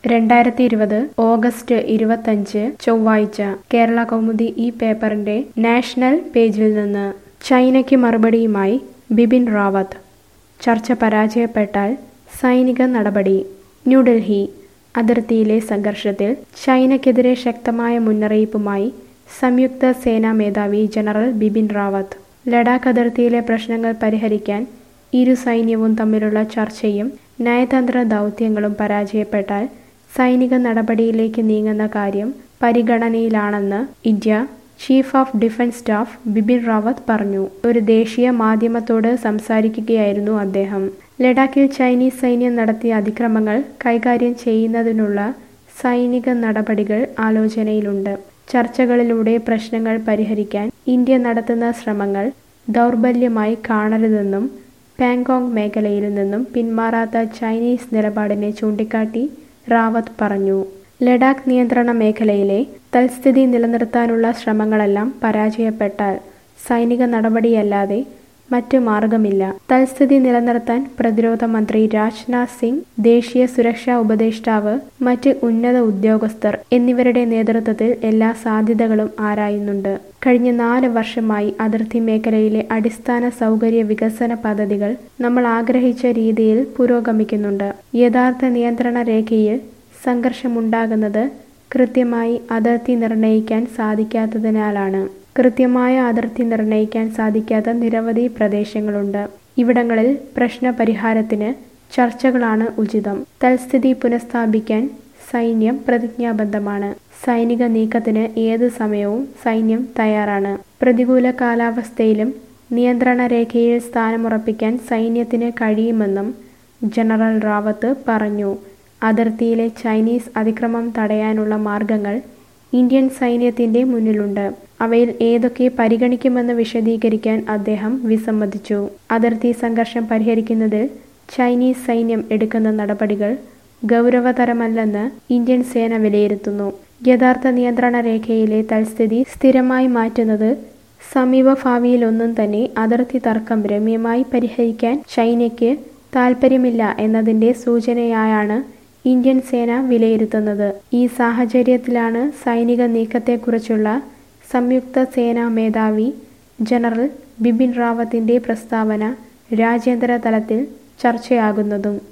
രണ്ടായിരത്തി ഇരുപത് ഓഗസ്റ്റ് ഇരുപത്തഞ്ച് ചൊവ്വാഴ്ച കേരള കൗമുദി ഈ പേപ്പറിന്റെ നാഷണൽ പേജിൽ നിന്ന് ചൈനയ്ക്ക് മറുപടിയുമായി ബിപിൻ റാവത്ത് ചർച്ച പരാജയപ്പെട്ടാൽ സൈനിക നടപടി ന്യൂഡൽഹി അതിർത്തിയിലെ സംഘർഷത്തിൽ ചൈനയ്ക്കെതിരെ ശക്തമായ മുന്നറിയിപ്പുമായി സംയുക്ത സേനാ മേധാവി ജനറൽ ബിപിൻ റാവത്ത് ലഡാക്ക് അതിർത്തിയിലെ പ്രശ്നങ്ങൾ പരിഹരിക്കാൻ ഇരു സൈന്യവും തമ്മിലുള്ള ചർച്ചയും നയതന്ത്ര ദൗത്യങ്ങളും പരാജയപ്പെട്ടാൽ സൈനിക നടപടിയിലേക്ക് നീങ്ങുന്ന കാര്യം പരിഗണനയിലാണെന്ന് India chief of defence staff Bipin Rawat പറഞ്ഞു ഒരു ദേശീയ മാധ്യമത്തോട് സംസാരിക്കുകയായിരുന്നു അദ്ദേഹം ലഡാക്കിൽ ചൈനീസ് സൈന്യം നടത്തിയ അതിക്രമങ്ങൾ കൈകാര്യം ചെയ്യുന്നതിനുള്ള സൈനിക നടപടികൾ ആലോചനയിലുണ്ട് ചർച്ചകളിലൂടെ പ്രശ്നങ്ങൾ പരിഹരിക്കാൻ ഇന്ത്യ നടത്തുന്ന ശ്രമങ്ങൾ ദൗർബല്യമായി കാണരുതെന്നും പാങ്കോങ് മേഖലയിൽ നിന്നും പിന്മാറാത്ത ചൈനീസ് നിലപാടിനെ ചൂണ്ടിക്കാട്ടി റാവത്ത് പറഞ്ഞു ലഡാക്ക് നിയന്ത്രണ മേഖലയിലെ തൽസ്ഥിതി നിലനിർത്താനുള്ള ശ്രമങ്ങളെല്ലാം പരാജയപ്പെട്ടാൽ സൈനിക നടപടിയല്ലാതെ മറ്റു മാർഗമില്ല തൽസ്ഥിതി നിലനിർത്താൻ പ്രതിരോധ മന്ത്രി രാജ്നാഥ് സിംഗ് ദേശീയ സുരക്ഷാ ഉപദേഷ്ടാവ് മറ്റ് ഉന്നത ഉദ്യോഗസ്ഥർ എന്നിവരുടെ നേതൃത്വത്തിൽ എല്ലാ സാധ്യതകളും ആരായുന്നുണ്ട് കഴിഞ്ഞ നാല് വർഷമായി അതിർത്തി മേഖലയിലെ അടിസ്ഥാന സൗകര്യ വികസന പദ്ധതികൾ നമ്മൾ ആഗ്രഹിച്ച രീതിയിൽ പുരോഗമിക്കുന്നുണ്ട് യഥാർത്ഥ നിയന്ത്രണ രേഖയിൽ സംഘർഷമുണ്ടാകുന്നത് കൃത്യമായി അതിർത്തി നിർണ്ണയിക്കാൻ സാധിക്കാത്തതിനാലാണ് കൃത്യമായ അതിർത്തി നിർണ്ണയിക്കാൻ സാധിക്കാത്ത നിരവധി പ്രദേശങ്ങളുണ്ട് ഇവിടങ്ങളിൽ പ്രശ്ന പരിഹാരത്തിന് ചർച്ചകളാണ് ഉചിതം തൽസ്ഥിതി പുനഃസ്ഥാപിക്കാൻ സൈന്യം പ്രതിജ്ഞാബദ്ധമാണ് സൈനിക നീക്കത്തിന് ഏത് സമയവും സൈന്യം തയ്യാറാണ് പ്രതികൂല കാലാവസ്ഥയിലും നിയന്ത്രണ രേഖയിൽ സ്ഥാനമുറപ്പിക്കാൻ സൈന്യത്തിന് കഴിയുമെന്നും ജനറൽ റാവത്ത് പറഞ്ഞു അതിർത്തിയിലെ ചൈനീസ് അതിക്രമം തടയാനുള്ള മാർഗങ്ങൾ ഇന്ത്യൻ സൈന്യത്തിന്റെ മുന്നിലുണ്ട് അവയിൽ ഏതൊക്കെ പരിഗണിക്കുമെന്ന് വിശദീകരിക്കാൻ അദ്ദേഹം വിസമ്മതിച്ചു അതിർത്തി സംഘർഷം പരിഹരിക്കുന്നതിൽ ചൈനീസ് സൈന്യം എടുക്കുന്ന നടപടികൾ ഗൗരവതരമല്ലെന്ന് ഇന്ത്യൻ സേന വിലയിരുത്തുന്നു യഥാർത്ഥ നിയന്ത്രണ രേഖയിലെ തൽസ്ഥിതി സ്ഥിരമായി മാറ്റുന്നത് സമീപഭാവിയിലൊന്നും തന്നെ അതിർത്തി തർക്കം രമ്യമായി പരിഹരിക്കാൻ ചൈനയ്ക്ക് താൽപ്പര്യമില്ല എന്നതിന്റെ സൂചനയായാണ് ഇന്ത്യൻ സേന വിലയിരുത്തുന്നത് ഈ സാഹചര്യത്തിലാണ് സൈനിക നീക്കത്തെക്കുറിച്ചുള്ള സംയുക്ത സേനാ മേധാവി ജനറൽ ബിപിൻ റാവത്തിന്റെ പ്രസ്താവന രാജ്യാന്തര തലത്തിൽ ചർച്ചയാകുന്നതും